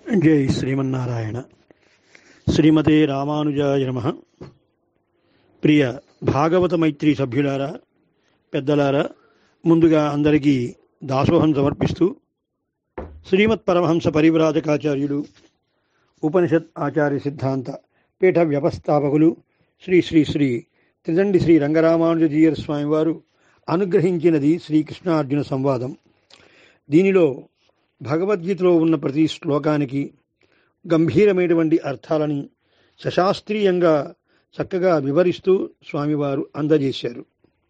జై శ్రీమన్నారాయణ శ్రీమతే రామానుజాయ నమ ప్రియ భాగవత మైత్రి సభ్యులారా పెద్దలారా ముందుగా అందరికీ దాసోహం సమర్పిస్తూ శ్రీమత్ పరమహంస పరివ్రాజకాచార్యులు ఉపనిషత్ ఆచార్య సిద్ధాంత పీఠ వ్యవస్థాపకులు శ్రీ శ్రీ శ్రీ త్రిదండి శ్రీ రంగరామానుజీయర్ స్వామివారు అనుగ్రహించినది శ్రీకృష్ణార్జున సంవాదం దీనిలో భగవద్గీతలో ఉన్న ప్రతి శ్లోకానికి గంభీరమైనటువంటి అర్థాలని సశాస్త్రీయంగా చక్కగా వివరిస్తూ స్వామివారు అందజేశారు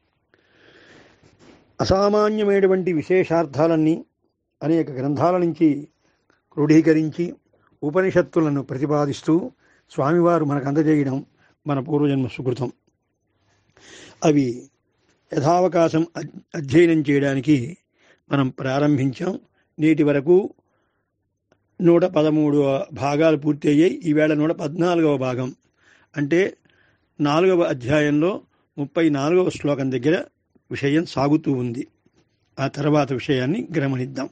అసామాన్యమైనటువంటి విశేషార్థాలన్నీ అనేక గ్రంథాల నుంచి క్రోడీకరించి ఉపనిషత్తులను ప్రతిపాదిస్తూ స్వామివారు మనకు అందజేయడం మన పూర్వజన్మ సుకృతం అవి యథావకాశం అద్- అధ్యయనం చేయడానికి మనం ప్రారంభించాం నేటి వరకు నూట పదమూడు భాగాలు పూర్తి అయ్యాయి ఈవేళ నూట పద్నాలుగవ భాగం అంటే నాలుగవ అధ్యాయంలో ముప్పై నాలుగవ శ్లోకం దగ్గర విషయం సాగుతూ ఉంది ఆ తర్వాత విషయాన్ని గమనిద్దాం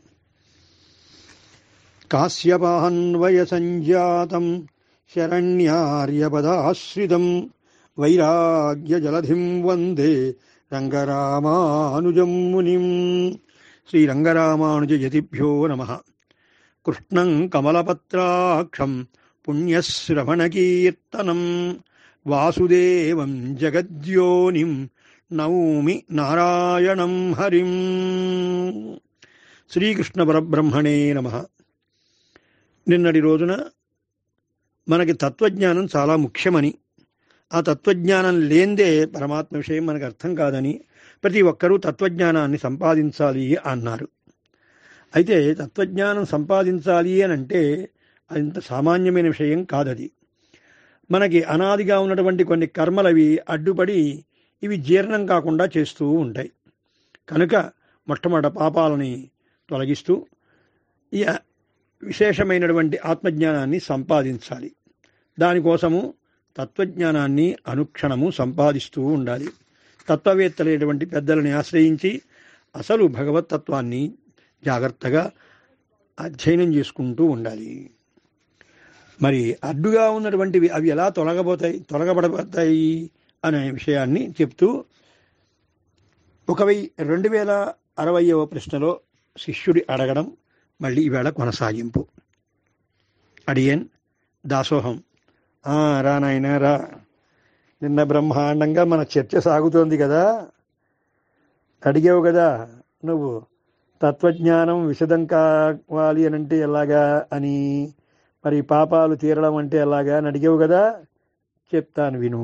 కాశ్యపాన్వయ సంజాతం శరణ్యార్యపదాశ్రితం వైరాగ్య జలధిం వందే రంగరామానుజం మునిం శ్రీరంగరామానుజయతిభ్యో నమ కృష్ణం కమలపత్రాక్షం పుణ్యశ్రవణకీర్తనం వాసుదేవం జగద్యోనిం నౌమి నారాయణం హరిం శ్రీకృష్ణ పరబ్రహ్మణే నమ నిన్నటి రోజున మనకి తత్వజ్ఞానం చాలా ముఖ్యమని ఆ తత్వజ్ఞానం లేందే పరమాత్మ విషయం మనకు అర్థం కాదని ప్రతి ఒక్కరూ తత్వజ్ఞానాన్ని సంపాదించాలి అన్నారు అయితే తత్వజ్ఞానం సంపాదించాలి అని అంటే అంత సామాన్యమైన విషయం కాదది మనకి అనాదిగా ఉన్నటువంటి కొన్ని కర్మలవి అడ్డుపడి ఇవి జీర్ణం కాకుండా చేస్తూ ఉంటాయి కనుక మొట్టమొదట పాపాలని తొలగిస్తూ ఈ విశేషమైనటువంటి ఆత్మజ్ఞానాన్ని సంపాదించాలి దానికోసము తత్వజ్ఞానాన్ని అనుక్షణము సంపాదిస్తూ ఉండాలి తత్వవేత్తలైనటువంటి పెద్దలని ఆశ్రయించి అసలు భగవతత్వాన్ని జాగ్రత్తగా అధ్యయనం చేసుకుంటూ ఉండాలి మరి అడ్డుగా ఉన్నటువంటివి అవి ఎలా తొలగబోతాయి తొలగబడబోతాయి అనే విషయాన్ని చెప్తూ ఒక వెయ్యి రెండు వేల అరవయవ ప్రశ్నలో శిష్యుడి అడగడం మళ్ళీ ఈవేళ కొనసాగింపు అడియన్ దాసోహం "ఆ, రా నాయనా రా నిన్న బ్రహ్మాండంగా మన చర్చ సాగుతోంది కదా అడిగావు కదా నువ్వు తత్వజ్ఞానం విశదం కావాలి అని అంటే ఎలాగా అని మరి పాపాలు తీరడం అంటే ఎలాగా అని అడిగావు కదా చెప్తాను విను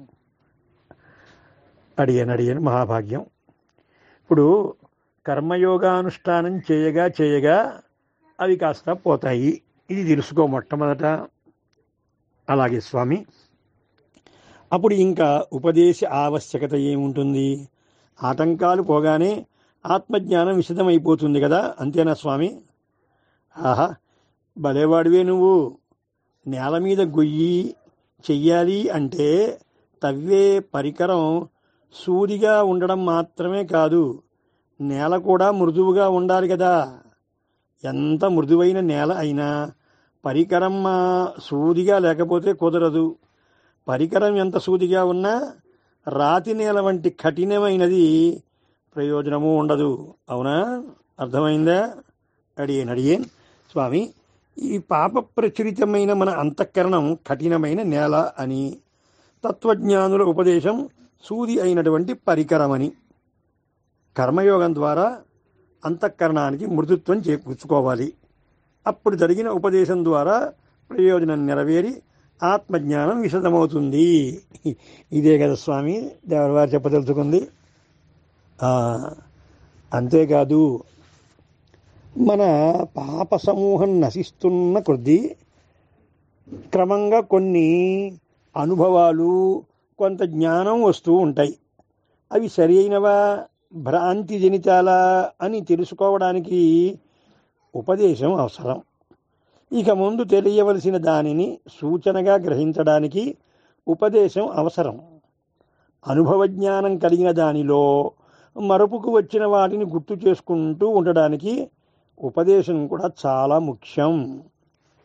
అడిగాను అడిగాను మహాభాగ్యం ఇప్పుడు కర్మయోగానుష్ఠానం చేయగా చేయగా అవి కాస్త పోతాయి ఇది తెలుసుకో మొట్టమొదట అలాగే స్వామి అప్పుడు ఇంకా ఉపదేశ ఆవశ్యకత ఏముంటుంది ఆటంకాలు పోగానే ఆత్మజ్ఞానం విశదమైపోతుంది కదా అంతేనా స్వామి ఆహా భలేవాడివే నువ్వు నేల మీద గొయ్యి చెయ్యాలి అంటే తవ్వే పరికరం సూదిగా ఉండడం మాత్రమే కాదు నేల కూడా మృదువుగా ఉండాలి కదా ఎంత మృదువైన నేల అయినా పరికరం ఆ, సూదిగా లేకపోతే కుదరదు పరికరం ఎంత సూదిగా ఉన్నా రాతి నేల వంటి కఠినమైనది ప్రయోజనము ఉండదు అవునా అర్థమైందా అడిగేన్ అడిగేన్ స్వామి ఈ పాప ప్రచురితమైన మన అంతఃకరణం కఠినమైన నేల అని తత్వజ్ఞానుల ఉపదేశం సూది అయినటువంటి పరికరమని కర్మయోగం ద్వారా అంతఃకరణానికి మృదుత్వం చేకూర్చుకోవాలి అప్పుడు జరిగిన ఉపదేశం ద్వారా ప్రయోజనం నెరవేరి ఆత్మజ్ఞానం విశదమవుతుంది ఇదే కదా స్వామి దేవరవారు చెప్పదలుచుకుంది ఆ, అంతేకాదు మన పాప సమూహం నశిస్తున్న కొద్దీ క్రమంగా కొన్ని అనుభవాలు కొంత జ్ఞానం వస్తూ ఉంటాయి అవి సరి అయినవా భ్రాంతి జనితాలా అని తెలుసుకోవడానికి ఉపదేశం అవసరం ఇక ముందు తెలియవలసిన దానిని సూచనగా గ్రహించడానికి ఉపదేశం అవసరం అనుభవ జ్ఞానం కలిగిన దానిలో మరపుకు వచ్చిన వాటిని గుర్తు చేసుకుంటూ ఉండడానికి ఉపదేశం కూడా చాలా ముఖ్యం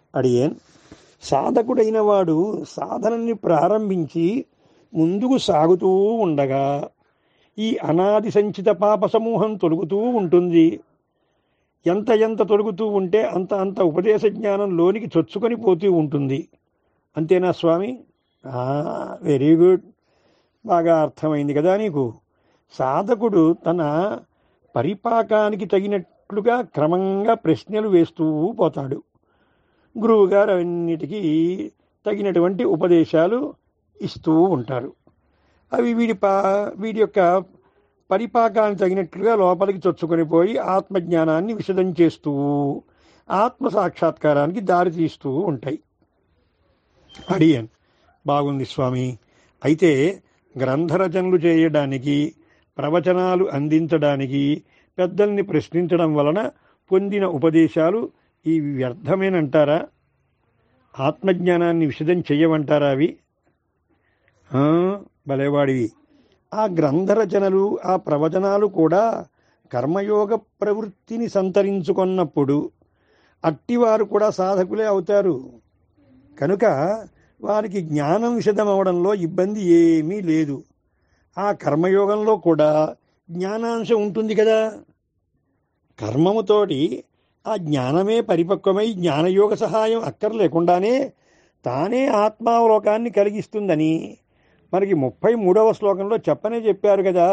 అడియేన్ సాధకుడైన వాడు సాధనని ప్రారంభించి ముందుకు సాగుతూ ఉండగా ఈ అనాది సంచిత పాప సమూహం తొలుగుతూ ఉంటుంది ఎంత ఎంత తొలుగుతూ ఉంటే అంత అంత ఉపదేశ జ్ఞానం లోనికి చొచ్చుకొని పోతూ ఉంటుంది అంతేనా స్వామి వెరీ గుడ్ బాగా అర్థమైంది కదా నీకు సాధకుడు తన పరిపాకానికి తగినట్లుగా క్రమంగా ప్రశ్నలు వేస్తూ పోతాడు గురువుగారు అన్నిటికీ తగినటువంటి ఉపదేశాలు ఇస్తూ ఉంటారు అవి వీడి పా వీడి యొక్క పరిపాకానికి తగినట్లుగా లోపలికి చొచ్చుకొని పోయి ఆత్మజ్ఞానాన్ని విశదం చేస్తూ ఆత్మ సాక్షాత్కారానికి దారి తీస్తూ ఉంటాయి అడియన్ బాగుంది స్వామి అయితే గ్రంథరచనలు చేయడానికి ప్రవచనాలు అందించడానికి పెద్దల్ని ప్రశ్నించడం వలన పొందిన ఉపదేశాలు ఈ వ్యర్థమేనంటారా ఆత్మజ్ఞానాన్ని విశదం చెయ్యమంటారా అవి ఆ, భలేవాడివి ఆ గ్రంథరచనలు ఆ ప్రవచనాలు కూడా కర్మయోగ ప్రవృత్తిని సంతరించుకున్నప్పుడు అట్టివారు కూడా సాధకులే అవుతారు కనుక వారికి జ్ఞానం విశదమవడంలో ఇబ్బంది ఏమీ లేదు ఆ కర్మయోగంలో కూడా జ్ఞానాంశం ఉంటుంది కదా కర్మముతోటి ఆ జ్ఞానమే పరిపక్వమై జ్ఞానయోగ సహాయం అక్కర్లేకుండానే తానే ఆత్మావలోకాన్ని కలిగిస్తుందని మనకి ముప్పై మూడవ శ్లోకంలో చెప్పనే చెప్పారు కదా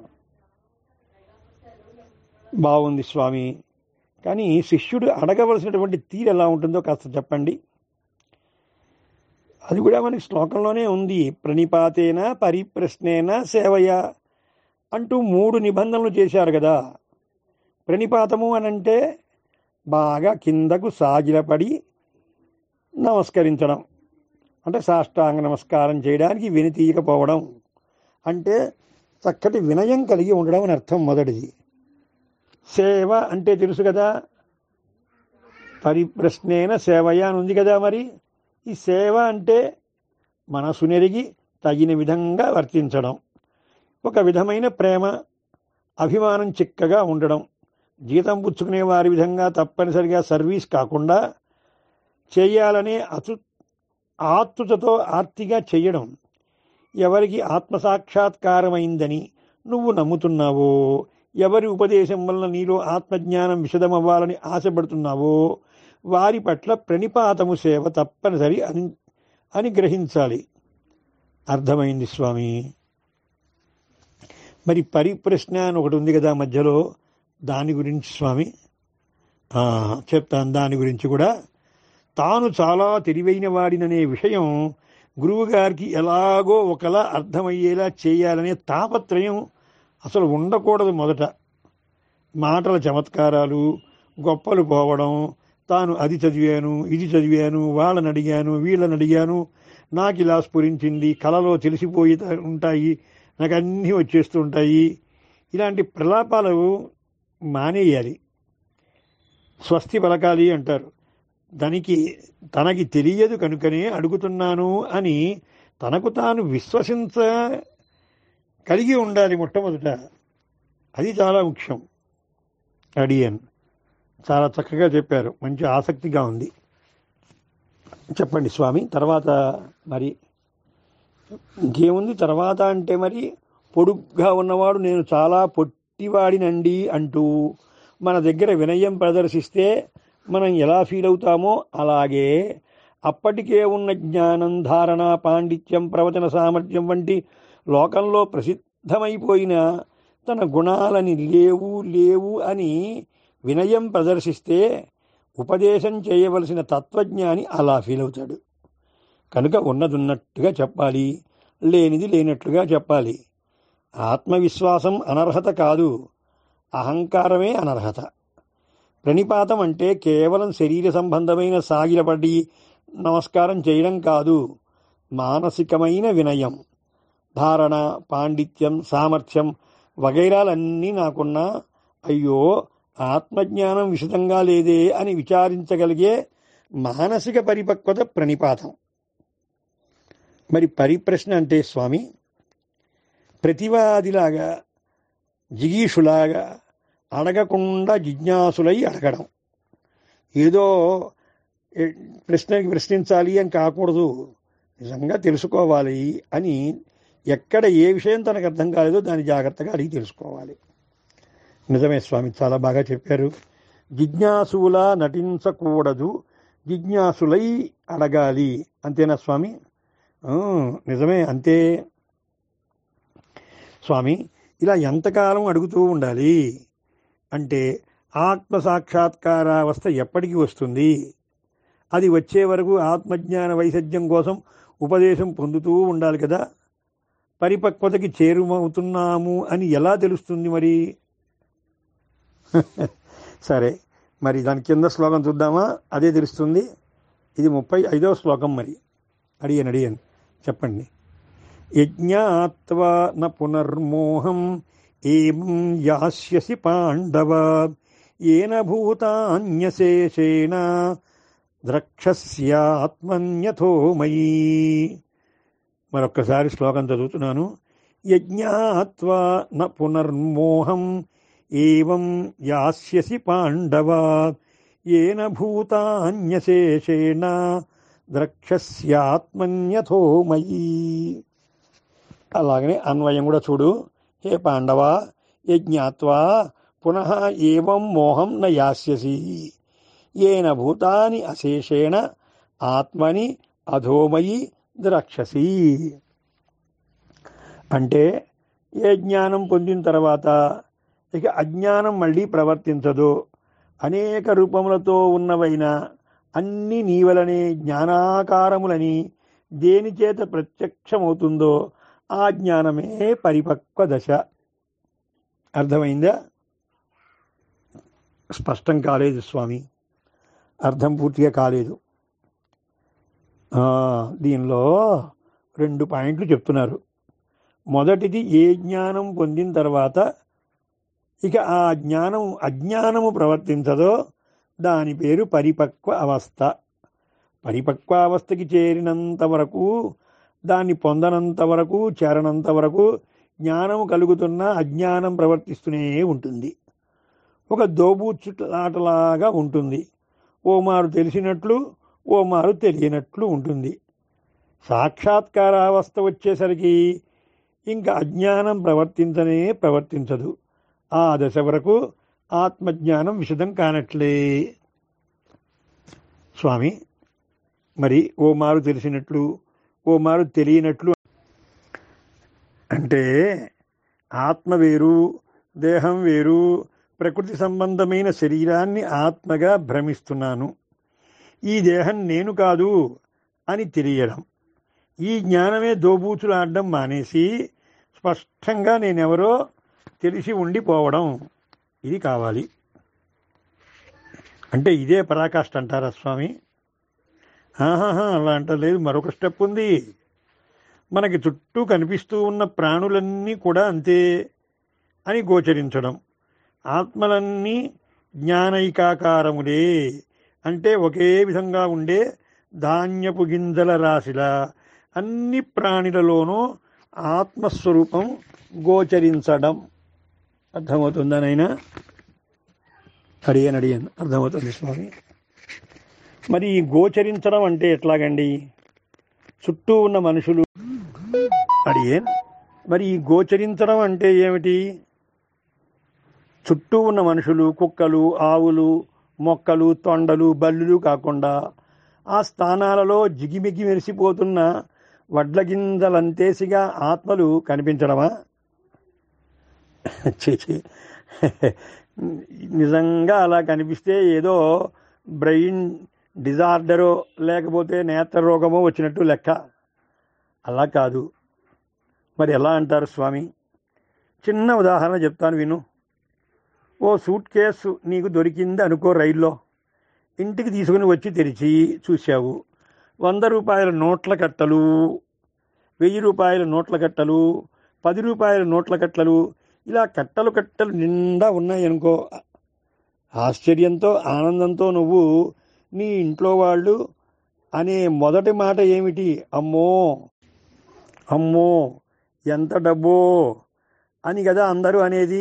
బాగుంది స్వామి కానీ శిష్యుడు అడగవలసినటువంటి తీరు ఎలా ఉంటుందో కాస్త చెప్పండి అది కూడా మనకి శ్లోకంలోనే ఉంది ప్రణిపాతేన పరిప్రశ్నేన సేవయ అంటూ మూడు నిబంధనలు చేశారు కదా ప్రణిపాతము అని అంటే బాగా కిందకు సాగిలపడి నమస్కరించడం అంటే సాష్టాంగ నమస్కారం చేయడానికి వినితీయకపోవడం అంటే చక్కటి వినయం కలిగి ఉండడం అని అర్థం మొదటిది సేవ అంటే తెలుసు కదా పరిప్రశ్నేన సేవయ అని ఉంది కదా మరి ఈ సేవ అంటే మనసు నెరిగి తగిన విధంగా వర్తించడం ఒక విధమైన ప్రేమ అభిమానం చిక్కగా ఉండడం జీతం పుచ్చుకునే వారి విధంగా తప్పనిసరిగా సర్వీస్ కాకుండా చేయాలనే అతు ఆతృతతో ఆర్తిగా చేయడం ఎవరికి ఆత్మసాక్షాత్కారమైందని నువ్వు నమ్ముతున్నావో ఎవరి ఉపదేశం వలన నీలో ఆత్మజ్ఞానం విశదమవ్వాలని ఆశపడుతున్నావో వారి పట్ల ప్రణిపాతము సేవ తప్పనిసరి అని అని గ్రహించాలి అర్థమైంది స్వామి మరి పరిప్రశ్న అని ఒకటి ఉంది కదా మధ్యలో దాని గురించి స్వామి ఆ, చెప్తాను దాని గురించి కూడా తాను చాలా తెలివైన వాడిననే విషయం గురువుగారికి ఎలాగో ఒకలా అర్థమయ్యేలా చేయాలనే తాపత్రయం అసలు ఉండకూడదు మొదట మాటల చమత్కారాలు గొప్పలు పోవడం తాను అది చదివాను ఇది చదివాను వాళ్ళని అడిగాను వీళ్ళని అడిగాను నాకు ఇలా స్ఫురించింది కళలో తెలిసిపోయి ఉంటాయి నాకు అన్నీ వచ్చేస్తుంటాయి ఇలాంటి ప్రలాపాలు మానేయాలి స్వస్తి పలకాలి అంటారు దానికి తనకి తెలియదు కనుకనే అడుగుతున్నాను అని తనకు తాను విశ్వసించ కలిగి ఉండాలి మొట్టమొదట అది చాలా ముఖ్యం అడియన్ చాలా చక్కగా చెప్పారు మంచి ఆసక్తిగా ఉంది చెప్పండి స్వామి తర్వాత మరి ఇంకేముంది తర్వాత అంటే మరి పొడుగ్గా ఉన్నవాడు నేను చాలా పొట్టివాడినండి అంటూ మన దగ్గర వినయం ప్రదర్శిస్తే మనం ఎలా ఫీల్ అవుతామో అలాగే అప్పటికే ఉన్న జ్ఞానం ధారణ పాండిత్యం ప్రవచన సామర్థ్యం వంటి లోకంలో ప్రసిద్ధమైపోయిన తన గుణాలని లేవు లేవు అని వినయం ప్రదర్శిస్తే ఉపదేశం చేయవలసిన తత్వజ్ఞాని అలా ఫీల్ అవుతాడు కనుక ఉన్నదున్నట్టుగా చెప్పాలి లేనిది లేనట్లుగా చెప్పాలి ఆత్మవిశ్వాసం అనర్హత కాదు అహంకారమే అనర్హత ప్రణిపాతం అంటే కేవలం శరీర సంబంధమైన సాగిలపడి నమస్కారం చేయడం కాదు మానసికమైన వినయం ధారణ పాండిత్యం సామర్థ్యం వగైరాలన్నీ నాకున్నా అయ్యో ఆత్మజ్ఞానం విశదంగా లేదే అని విచారించగలిగే మానసిక పరిపక్వత ప్రణిపాతం మరి పరిప్రశ్న అంటే స్వామి ప్రతివాదిలాగా జిగీషులాగా అడగకుండా జిజ్ఞాసులై అడగడం ఏదో ఏ- ప్రశ్నకి ప్రశ్నించాలి అని కాకూడదు నిజంగా తెలుసుకోవాలి అని ఎక్కడ ఏ విషయం తనకు అర్థం కాలేదో దాన్ని జాగ్రత్తగా అడిగి తెలుసుకోవాలి నిజమే స్వామి చాలా బాగా చెప్పారు జిజ్ఞాసులా నటించకూడదు జిజ్ఞాసులై అడగాలి అంతేనా స్వామి ఆ, నిజమే అంతే స్వామి ఇలా ఎంతకాలం అడుగుతూ ఉండాలి అంటే ఆత్మ సాక్షాత్కారావస్థ ఎప్పటికి వస్తుంది అది వచ్చే వరకు ఆత్మజ్ఞాన వైసజ్యం కోసం ఉపదేశం పొందుతూ ఉండాలి కదా పరిపక్వతకి చేరుమవుతున్నాము అని ఎలా తెలుస్తుంది మరి సరే మరి దాని కింద శ్లోకం చూద్దామా అదే తెలుస్తుంది ఇది ముప్పై ఐదవ శ్లోకం మరి అడిగాను అడిగాను చెప్పండి యజ్ఞాత్వా న పునర్మోహం ఏం యాస్యసి పాండవ ఏన భూతాన్యశేషేణ ద్రక్షస్యాత్మన్యథో మయీ మరొక్కసారి శ్లోకం చదువుతున్నాను యజ్ఞాత్వా న పునర్మోహం ఏవం యాస్యసి పాండవ ఏన భూతాన్యశేషేణ ద్రక్షస్యాత్మన్యథో మయీ అలాగనే అన్వయం కూడా చూడు హే పాండవ యజ్ఞాత్వా పునః ఏవం మోహం న యాస్యసి ఏన భూతాని అశేషేణ ఆత్మని అధోమయి ద్రక్షసి అంటే ఏ జ్ఞానం పొందిన తర్వాత ఇక అజ్ఞానం మళ్ళీ ప్రవర్తించదు అనేక రూపములతో ఉన్నవైన అన్ని నీవలని జ్ఞానాకారములని దేని చేత ప్రత్యక్షమవుతుందో ఆ జ్ఞానమే పరిపక్వ దశ అర్థమైందా స్పష్టం కాలేదు స్వామి అర్థం పూర్తిగా కాలేదు ఆ, దీనిలో రెండు పాయింట్లు చెప్తున్నారు మొదటిది ఏ జ్ఞానం పొందిన తర్వాత ఇక ఆ జ్ఞానం అజ్ఞానము ప్రవర్తించదో దాని పేరు పరిపక్వ అవస్థ పరిపక్వ అవస్థకి చేరినంత వరకు దాన్ని పొందనంత వరకు చేరనంత వరకు జ్ఞానం కలుగుతున్న అజ్ఞానం ప్రవర్తిస్తూనే ఉంటుంది ఒక దోబూచులాటలాగా ఉంటుంది ఓ మారు తెలిసినట్లు ఓ మారు తెలియనట్లు ఉంటుంది సాక్షాత్కారావస్థ వచ్చేసరికి ఇంకా అజ్ఞానం ప్రవర్తించనే ప్రవర్తించదు ఆ దశ వరకు ఆత్మజ్ఞానం విషదం కానట్లే స్వామి మరి ఓ మారు తెలిసినట్లు ఓ మారు తెలియనట్లు అంటే ఆత్మ వేరు దేహం వేరు ప్రకృతి సంబంధమైన శరీరాన్ని ఆత్మగా భ్రమిస్తున్నాను ఈ దేహం నేను కాదు అని తెలియడం ఈ జ్ఞానమే దోబూచులాడడం మానేసి స్పష్టంగా నేనెవరో తెలిసి ఉండిపోవడం ఇది కావాలి అంటే ఇదే పరాకాష్ట అంటారా స్వామి ఆహాహా అలా అంటలేదు మరొక స్టెప్ ఉంది మనకి చుట్టూ కనిపిస్తూ ఉన్న ప్రాణులన్నీ కూడా అంతే అని గోచరించడం ఆత్మలన్నీ జ్ఞానైకాకారములే అంటే ఒకే విధంగా ఉండే ధాన్యపు గింజల రాశిలా అన్ని ప్రాణులలోనూ ఆత్మస్వరూపం గోచరించడం అర్థమవుతుందా నైనా అడిగాను అడిగాను అర్థమవుతుంది స్వామి మరి ఈ గోచరించడం అంటే ఎట్లాగండి చుట్టూ ఉన్న మనుషులు అడిగాను మరి ఈ గోచరించడం అంటే ఏమిటి చుట్టూ ఉన్న మనుషులు కుక్కలు ఆవులు మొక్కలు తొండలు బల్లులు కాకుండా ఆ స్థానాలలో జిగిమిగి మెరిసిపోతున్న వడ్ల గింజలంతేసిగా ఆత్మలు కనిపించడమా చేచి నిజంగా అలా కనిపిస్తే ఏదో బ్రెయిన్ డిజార్డరో లేకపోతే నేత్ర రోగమో వచ్చినట్టు లెక్క అలా కాదు మరి ఎలా అంటారు స్వామి చిన్న ఉదాహరణ చెప్తాను విను ఓ సూట్ కేసు నీకు దొరికింది అనుకో రైల్లో ఇంటికి తీసుకుని వచ్చి తెరిచి చూశావు వంద రూపాయల నోట్ల కట్టలు వెయ్యి రూపాయల నోట్ల కట్టలు పది రూపాయల నోట్ల కట్టలు ఇలా కట్టలు కట్టలు నిండా ఉన్నాయనుకో ఆశ్చర్యంతో ఆనందంతో నువ్వు నీ ఇంట్లో వాళ్ళు అనే మొదటి మాట ఏమిటి అమ్మో అమ్మో ఎంత డబ్బో అని కదా అందరూ అనేది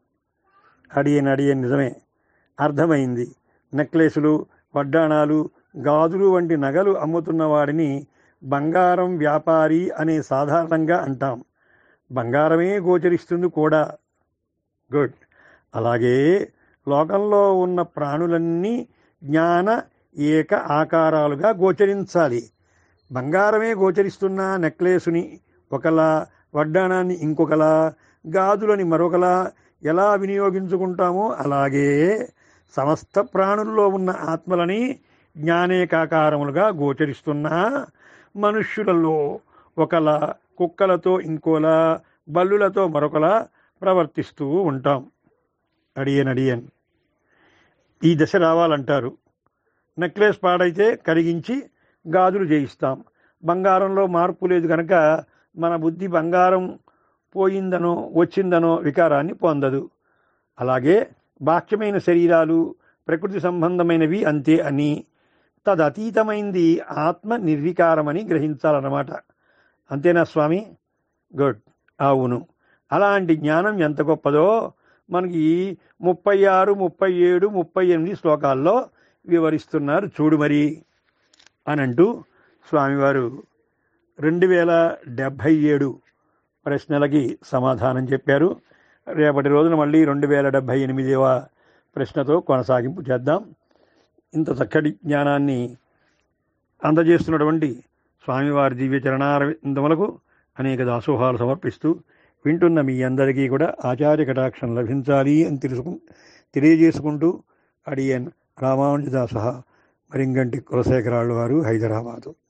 అడియన్ అడియన్ నిజమే అర్థమైంది నెక్లెస్లు వడ్డాణాలు గాజులు వంటి నగలు అమ్ముతున్న వాడిని బంగారం వ్యాపారి అనే సాధారణంగా అంటాం బంగారమే గోచరిస్తుంది కూడా గుడ్ అలాగే లోకంలో ఉన్న ప్రాణులన్నీ జ్ఞాన ఏక ఆకారాలుగా గోచరించాలి బంగారమే గోచరిస్తున్న నెక్లెస్ని ఒకలా వడ్డాణాన్ని ఇంకొకలా గాజులని మరొకలా ఎలా వినియోగించుకుంటామో అలాగే సమస్త ప్రాణుల్లో ఉన్న ఆత్మలని జ్ఞానేకాకారములుగా గోచరిస్తున్న మనుష్యులలో ఒకలా కుక్కలతో ఇంకోలా బల్లులతో మరొకలా ప్రవర్తిస్తూ ఉంటాం అడియన్ అడియన్ ఈ దశ రావాలంటారు నెక్లెస్ పాడైతే కరిగించి గాజులు చేయిస్తాం బంగారంలో మార్పు లేదు కనుక మన బుద్ధి బంగారం పోయిందనో వచ్చిందనో వికారాన్ని పొందదు అలాగే బాహ్యమైన శరీరాలు ప్రకృతి సంబంధమైనవి అంతే అని తదతీతమైంది ఆత్మ నిర్వికారమని గ్రహించాలన్నమాట అంతేనా స్వామి గుడ్ అవును అలాంటి జ్ఞానం ఎంత గొప్పదో మనకి ముప్పై ఆరు ముప్పై ఏడు ముప్పై ఎనిమిది శ్లోకాల్లో వివరిస్తున్నారు చూడు మరి అని అంటూ స్వామివారు రెండు వేల డెబ్భై ఏడు ప్రశ్నలకి సమాధానం చెప్పారు రేపటి రోజున మళ్ళీ రెండు వేల డెబ్భై ఎనిమిదవ ప్రశ్నతో కొనసాగింపు చేద్దాం ఇంత చక్కటి జ్ఞానాన్ని అందజేస్తున్నటువంటి స్వామివారి దివ్య చరణారవిందములకు అనేక దాసోహాలు సమర్పిస్తూ వింటున్న మీ అందరికీ కూడా ఆచార్య కటాక్షం లభించాలి అని తెలుసుకు తెలియజేసుకుంటూ అడియన్ రామానుజదాస మరింగంటి కులశేఖరాళ్ళు వారు హైదరాబాదు